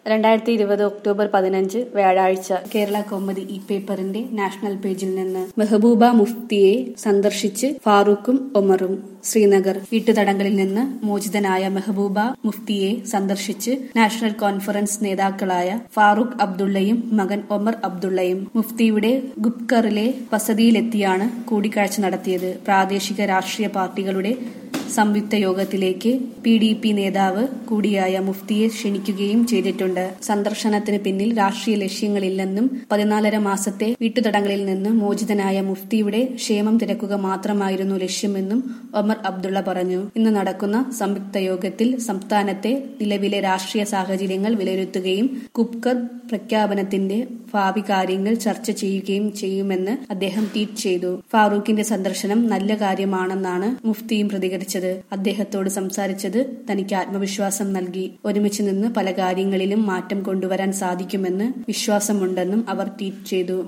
രണ്ടായിരത്തി ഇരുപത് ഒക്ടോബർ പതിനഞ്ച് വ്യാഴാഴ്ച കേരള കൗമുദി ഈ പേപ്പറിന്റെ നാഷണൽ പേജിൽ നിന്ന് മെഹബൂബ മുഫ്തിയെ സന്ദർശിച്ച് ഫാറൂഖും ഒമറും ശ്രീനഗർ വീട്ടുതടങ്കലിൽ നിന്ന് മോചിതനായ മെഹബൂബ മുഫ്തിയെ സന്ദർശിച്ച് നാഷണൽ കോൺഫറൻസ് നേതാക്കളായ ഫാറൂഖ് അബ്ദുള്ളയും മകൻ ഒമർ അബ്ദുള്ളയും മുഫ്തിയുടെ ഗുപ്കറിലെ വസതിയിലെത്തിയാണ് കൂടിക്കാഴ്ച നടത്തിയത് പ്രാദേശിക രാഷ്ട്രീയ പാർട്ടികളുടെ സംയുക്ത യോഗത്തിലേക്ക് പി ഡി പി നേതാവ് കൂടിയായ മുഫ്തിയെ ക്ഷണിക്കുകയും ചെയ്തിട്ടുണ്ട് സന്ദർശനത്തിന് പിന്നിൽ രാഷ്ട്രീയ ലക്ഷ്യങ്ങളില്ലെന്നും പതിനാലര മാസത്തെ വീട്ടുതടങ്കലിൽ നിന്ന് മോചിതനായ മുഫ്തിയുടെ ക്ഷേമം തിരക്കുക മാത്രമായിരുന്നു ലക്ഷ്യമെന്നും ഒമർ അബ്ദുള്ള പറഞ്ഞു ഇന്ന് നടക്കുന്ന സംയുക്ത യോഗത്തിൽ സംസ്ഥാനത്തെ നിലവിലെ രാഷ്ട്രീയ സാഹചര്യങ്ങൾ വിലയിരുത്തുകയും കുപ്കർ പ്രഖ്യാപനത്തിന്റെ ഭാവി കാര്യങ്ങൾ ചർച്ച ചെയ്യുകയും ചെയ്യുമെന്ന് അദ്ദേഹം ട്വീറ്റ് ചെയ്തു ഫാറൂഖിന്റെ സന്ദർശനം നല്ല കാര്യമാണെന്നാണ് മുഫ്തിയും പ്രതികരിച്ചത് അദ്ദേഹത്തോട് സംസാരിച്ചത് തനിക്ക് ആത്മവിശ്വാസം നൽകി ഒരുമിച്ച് നിന്ന് പല കാര്യങ്ങളിലും മാറ്റം കൊണ്ടുവരാൻ സാധിക്കുമെന്ന് വിശ്വാസമുണ്ടെന്നും അവർ ട്വീറ്റ് ചെയ്തു